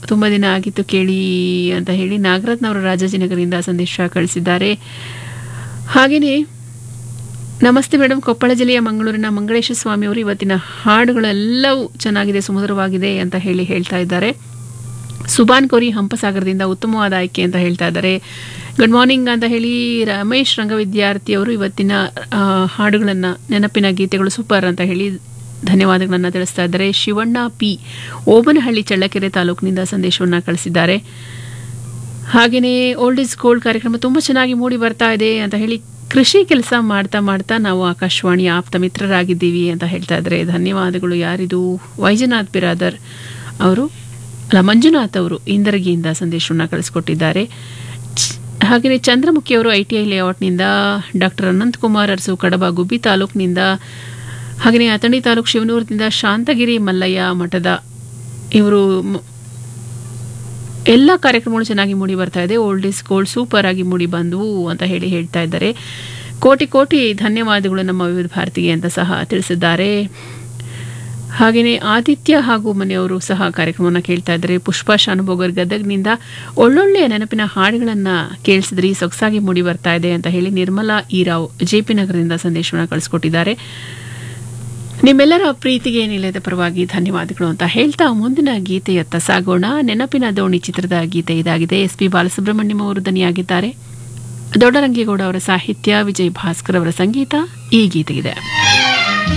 ತುಂಬ ದಿನ ಆಗಿತ್ತು ಕೇಳಿ ಅಂತ ಹೇಳಿ ನಾಗರತ್ನವರು ರಾಜಾಜಿನಗರದಿಂದ ಸಂದೇಶ ಕಳಿಸಿದ್ದಾರೆ ಹಾಗೆಯೇ ನಮಸ್ತೆ ಮೇಡಮ್ ಕೊಪ್ಪಳ ಜಿಲ್ಲೆಯ ಮಂಗಳೂರಿನ ಮಂಗಳೇಶ ಸ್ವಾಮಿ ಅವರು ಇವತ್ತಿನ ಹಾಡುಗಳೆಲ್ಲವೂ ಚೆನ್ನಾಗಿದೆ ಸುಮಧುರವಾಗಿದೆ ಅಂತ ಹೇಳಿ ಹೇಳ್ತಾ ಇದ್ದಾರೆ ಸುಬಾನ್ ಕೋರಿ ಹಂಪಸಾಗರದಿಂದ ಉತ್ತಮವಾದ ಆಯ್ಕೆ ಅಂತ ಹೇಳ್ತಾ ಇದ್ದಾರೆ ಗುಡ್ ಮಾರ್ನಿಂಗ್ ಅಂತ ಹೇಳಿ ರಮೇಶ್ ರಂಗವಿದ್ಯಾರ್ಥಿ ಅವರು ಇವತ್ತಿನ ಆ, ಹಾಡುಗಳನ್ನ ನೆನಪಿನ ಗೀತೆಗಳು ಸೂಪರ್ ಅಂತ ಹೇಳಿ ಧನ್ಯವಾದಗಳನ್ನು ತಿಳಿಸ್ತಾ ಇದ್ದಾರೆ ಶಿವಣ್ಣ ಪಿ ಓಬನಹಳ್ಳಿ ಚಳ್ಳಕೆರೆ ತಾಲೂಕಿನಿಂದ ಸಂದೇಶವನ್ನು ಕಳಿಸಿದ್ದಾರೆ ಹಾಗೆಯೇ ಓಲ್ಡ್ ಇಸ್ ಗೋಲ್ಡ್ ಕಾರ್ಯಕ್ರಮ ತುಂಬ ಚೆನ್ನಾಗಿ ಮೂಡಿ ಬರ್ತಾ ಇದೆ ಅಂತ ಹೇಳಿ ಕೃಷಿ ಕೆಲಸ ಮಾಡ್ತಾ ಮಾಡ್ತಾ ನಾವು ಆಕಾಶವಾಣಿಯ ಆಪ್ತ ಮಿತ್ರರಾಗಿದ್ದೀವಿ ಅಂತ ಹೇಳ್ತಾ ಇದ್ದಾರೆ ಧನ್ಯವಾದಗಳು ಯಾರಿದು ವೈಜನಾಥ್ ಬಿರಾದರ್ ಅವರು ಅಲ್ಲ ಮಂಜುನಾಥ್ ಅವರು ಇಂದರಗಿಯಿಂದ ಸಂದೇಶವನ್ನು ಕಳಿಸ್ಕೊಟ್ಟಿದ್ದಾರೆ ಚ್- ಹಾಗೆಯೇ ಚಂದ್ರಮುಖಿ ಅವರು ಐ ಟಿ ಐ ಲೇಔಟ್ನಿಂದ ಡಾಕ್ಟರ್ ಅನಂತಕುಮಾರ್ ಅರಸು ಕಡಬ ಗುಬ್ಬಿ ತಾಲೂಕಿನಿಂದ ಹಾಗೆಯೇ ಅಥಣಿ ತಾಲೂಕು ಶಿವನೂರಿನಿಂದ ಶಾಂತಗಿರಿ ಮಲ್ಲಯ್ಯ ಮಠದ ಇವರು ಮ- ಎಲ್ಲ ಕಾರ್ಯಕ್ರಮಗಳು ಚೆನ್ನಾಗಿ ಮೂಡಿ ಬರ್ತಾ ಇದೆ ಓಲ್ಡ್ ಇಸ್ ಗೋಲ್ಡ್ ಸೂಪರ್ ಆಗಿ ಮೂಡಿ ಬಂದವು ಅಂತ ಹೇಳಿ ಹೇಳ್ತಾ ಇದ್ದಾರೆ ಕೋಟಿ ಕೋಟಿ ಧನ್ಯವಾದಗಳು ನಮ್ಮ ವಿವಿಧ ಭಾರತಿಗೆ ಅಂತ ಸಹ ತಿಳಿಸಿದ್ದಾರೆ ಹಾಗೆಯೇ ಆದಿತ್ಯ ಹಾಗೂ ಮನೆಯವರು ಸಹ ಕಾರ್ಯಕ್ರಮವನ್ನು ಕೇಳ್ತಾ ಇದ್ದಾರೆ ಪುಷ್ಪಾ ಶಾನುಭೋಗರ್ ಗದಗ್ನಿಂದ ಒಳ್ಳೊಳ್ಳೆಯ ನೆನಪಿನ ಹಾಡುಗಳನ್ನು ಕೇಳಿಸಿದ್ರಿ ಸೊಗಸಾಗಿ ಮೂಡಿ ಬರ್ತಾ ಇದೆ ಅಂತ ಹೇಳಿ ನಿರ್ಮಲಾ ಈರಾವ್ ಜೆ ಪಿ ನಗರದಿಂದ ಸಂದೇಶವನ್ನು ಕಳಿಸ್ಕೊಟ್ಟಿದ್ದಾರೆ ನಿಮ್ಮೆಲ್ಲರ ಪ್ರೀತಿಗೆ ನಿಲಯದ ಪರವಾಗಿ ಧನ್ಯವಾದಗಳು ಅಂತ ಹೇಳ್ತಾ ಮುಂದಿನ ಗೀತೆಯತ್ತ ಸಾಗೋಣ ನೆನಪಿನ ದೋಣಿ ಚಿತ್ರದ ಗೀತೆ ಇದಾಗಿದೆ ಎಸ್ ಪಿ ಬಾಲಸುಬ್ರಹ್ಮಣ್ಯಂ ಅವರು ದನಿಯಾಗಿದ್ದಾರೆ ದೊಡ್ಡರಂಗೇಗೌಡ ಅವರ ಸಾಹಿತ್ಯ ವಿಜಯ್ ಭಾಸ್ಕರ್ ಅವರ ಸಂಗೀತ ಈ ಗೀತೆಗಿದೆ